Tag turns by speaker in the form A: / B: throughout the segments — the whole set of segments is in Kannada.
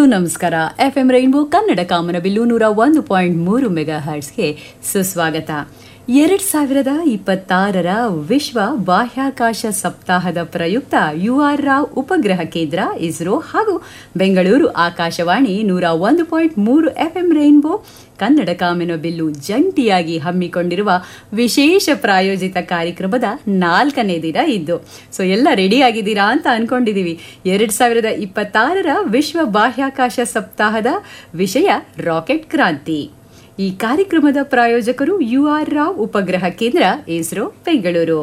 A: ನಮಸ್ಕಾರ ಎಫ್ ಎಂ ರೈನ್ಬೋ ಕನ್ನಡ ಕಾಮನಬಿಲ್ಲು ನೂರ ಒಂದು ಪಾಯಿಂಟ್ ಮೂರು ಮೆಗಾ ಹರ್ಟ್ಸ್ಗೆ ಸುಸ್ವಾಗತ ಎರಡ್ ಸಾವಿರದ ಇಪ್ಪತ್ತಾರರ ವಿಶ್ವ ಬಾಹ್ಯಾಕಾಶ ಸಪ್ತಾಹದ ಪ್ರಯುಕ್ತ ಯು ಆರ್ ರಾವ್ ಉಪಗ್ರಹ ಕೇಂದ್ರ ಇಸ್ರೋ ಹಾಗೂ ಬೆಂಗಳೂರು ಆಕಾಶವಾಣಿ ನೂರ ಒಂದು ಪಾಯಿಂಟ್ ಮೂರು ಎಫ್ಎಂ ರೈನ್ಬೋ ಕನ್ನಡ ಕಾಮಿನ ಬಿಲ್ಲು ಜಂಟಿಯಾಗಿ ಹಮ್ಮಿಕೊಂಡಿರುವ ವಿಶೇಷ ಪ್ರಾಯೋಜಿತ ಕಾರ್ಯಕ್ರಮದ ನಾಲ್ಕನೇ ದಿನ ಇದ್ದು ಸೊ ಎಲ್ಲ ರೆಡಿ ಆಗಿದ್ದೀರಾ ಅಂತ ಅನ್ಕೊಂಡಿದೀವಿ ಎರಡ್ ಸಾವಿರದ ಇಪ್ಪತ್ತಾರರ ವಿಶ್ವ ಬಾಹ್ಯಾಕಾಶ ಸಪ್ತಾಹದ ವಿಷಯ ರಾಕೆಟ್ ಕ್ರಾಂತಿ ಈ ಕಾರ್ಯಕ್ರಮದ ಪ್ರಾಯೋಜಕರು ಯು ಆರ್ ರಾವ್ ಉಪಗ್ರಹ ಕೇಂದ್ರ ಇಸ್ರೋ ಬೆಂಗಳೂರು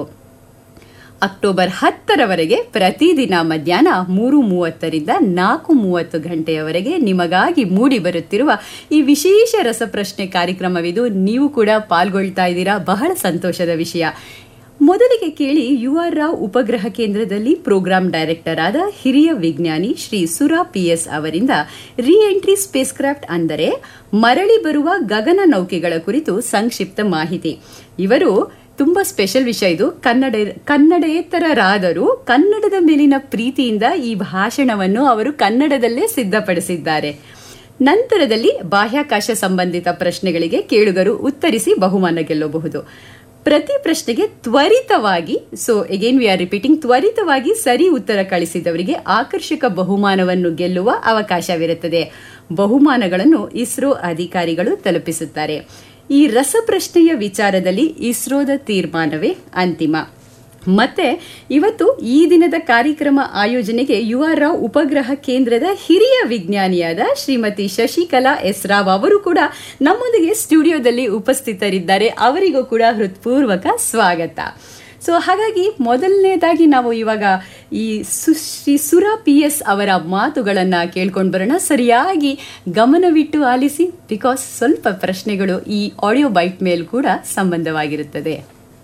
A: ಅಕ್ಟೋಬರ್ ಹತ್ತರವರೆಗೆ ಪ್ರತಿದಿನ ಮಧ್ಯಾಹ್ನ ಮೂರು ಮೂವತ್ತರಿಂದ ನಾಲ್ಕು ಮೂವತ್ತು ಗಂಟೆಯವರೆಗೆ ನಿಮಗಾಗಿ ಮೂಡಿ ಬರುತ್ತಿರುವ ಈ ವಿಶೇಷ ರಸಪ್ರಶ್ನೆ ಕಾರ್ಯಕ್ರಮವಿದು ನೀವು ಕೂಡ ಪಾಲ್ಗೊಳ್ತಾ ಇದ್ದೀರಾ ಬಹಳ ಸಂತೋಷದ ವಿಷಯ ಮೊದಲಿಗೆ ಕೇಳಿ ಯು ಆರ್ ರಾವ್ ಉಪಗ್ರಹ ಕೇಂದ್ರದಲ್ಲಿ ಪ್ರೋಗ್ರಾಂ ಡೈರೆಕ್ಟರ್ ಆದ ಹಿರಿಯ ವಿಜ್ಞಾನಿ ಶ್ರೀ ಸುರಾ ಪಿಎಸ್ ಅವರಿಂದ ರಿ ಎಂಟ್ರಿ ಸ್ಪೇಸ್ ಕ್ರಾಫ್ಟ್ ಅಂದರೆ ಮರಳಿ ಬರುವ ಗಗನ ನೌಕೆಗಳ ಕುರಿತು ಸಂಕ್ಷಿಪ್ತ ಮಾಹಿತಿ ಇವರು ತುಂಬಾ ಸ್ಪೆಷಲ್ ವಿಷಯ ಇದು ಕನ್ನಡ ಕನ್ನಡೇತರರಾದರೂ ಕನ್ನಡದ ಮೇಲಿನ ಪ್ರೀತಿಯಿಂದ ಈ ಭಾಷಣವನ್ನು ಅವರು ಕನ್ನಡದಲ್ಲೇ ಸಿದ್ಧಪಡಿಸಿದ್ದಾರೆ ನಂತರದಲ್ಲಿ ಬಾಹ್ಯಾಕಾಶ ಸಂಬಂಧಿತ ಪ್ರಶ್ನೆಗಳಿಗೆ ಕೇಳುಗರು ಉತ್ತರಿಸಿ ಬಹುಮಾನ ಗೆಲ್ಲಬಹುದು ಪ್ರತಿ ಪ್ರಶ್ನೆಗೆ ತ್ವರಿತವಾಗಿ so again we are repeating ತ್ವರಿತವಾಗಿ ಸರಿ ಉತ್ತರ ಕಳಿಸಿದವರಿಗೆ ಆಕರ್ಷಕ ಬಹುಮಾನವನ್ನು ಗೆಲ್ಲುವ ಅವಕಾಶವಿರುತ್ತದೆ ಬಹುಮಾನಗಳನ್ನು ಇಸ್ರೋ ಅಧಿಕಾರಿಗಳು ತಲುಪಿಸುತ್ತಾರೆ ಈ ರಸಪ್ರಶ್ನೆಯ ವಿಚಾರದಲ್ಲಿ ಇಸ್ರೋದ ತೀರ್ಮಾನವೇ ಅಂತಿಮ ಮತ್ತೆ ಇವತ್ತು ಈ ದಿನದ ಕಾರ್ಯಕ್ರಮ ಆಯೋಜನೆಗೆ ಯು ಆರ್ ರಾವ್ ಉಪಗ್ರಹ ಕೇಂದ್ರದ ಹಿರಿಯ ವಿಜ್ಞಾನಿಯಾದ ಶ್ರೀಮತಿ ಶಶಿಕಲಾ ಎಸ್ ರಾವ್ ಅವರು ಕೂಡ ನಮ್ಮೊಂದಿಗೆ ಸ್ಟುಡಿಯೋದಲ್ಲಿ ಉಪಸ್ಥಿತರಿದ್ದಾರೆ ಅವರಿಗೂ ಕೂಡ ಹೃತ್ಪೂರ್ವಕ ಸ್ವಾಗತ ಸೊ ಹಾಗಾಗಿ ಮೊದಲನೇದಾಗಿ ನಾವು ಇವಾಗ ಈ ಶ್ರೀ ಸುರಾ ಪಿ ಎಸ್ ಅವರ ಮಾತುಗಳನ್ನ ಕೇಳ್ಕೊಂಡು ಬರೋಣ ಸರಿಯಾಗಿ ಗಮನವಿಟ್ಟು ಆಲಿಸಿ ಬಿಕಾಸ್ ಸ್ವಲ್ಪ ಪ್ರಶ್ನೆಗಳು ಈ ಆಡಿಯೋ ಬೈಟ್ ಮೇಲ್ ಕೂಡ ಸಂಬಂಧವಾಗಿರುತ್ತದೆ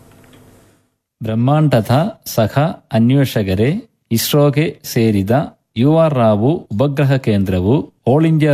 B: ಬ್ರಹ್ಮಾಂಡದ ಸಹ ಅನ್ವೇಷಕರೇ ಇಸ್ರೋಗೆ ಸೇರಿದ ಯು ಆರ್ ರಾವು ಉಪಗ್ರಹ ಕೇಂದ್ರವು ಆಲ್ ಇಂಡಿಯಾ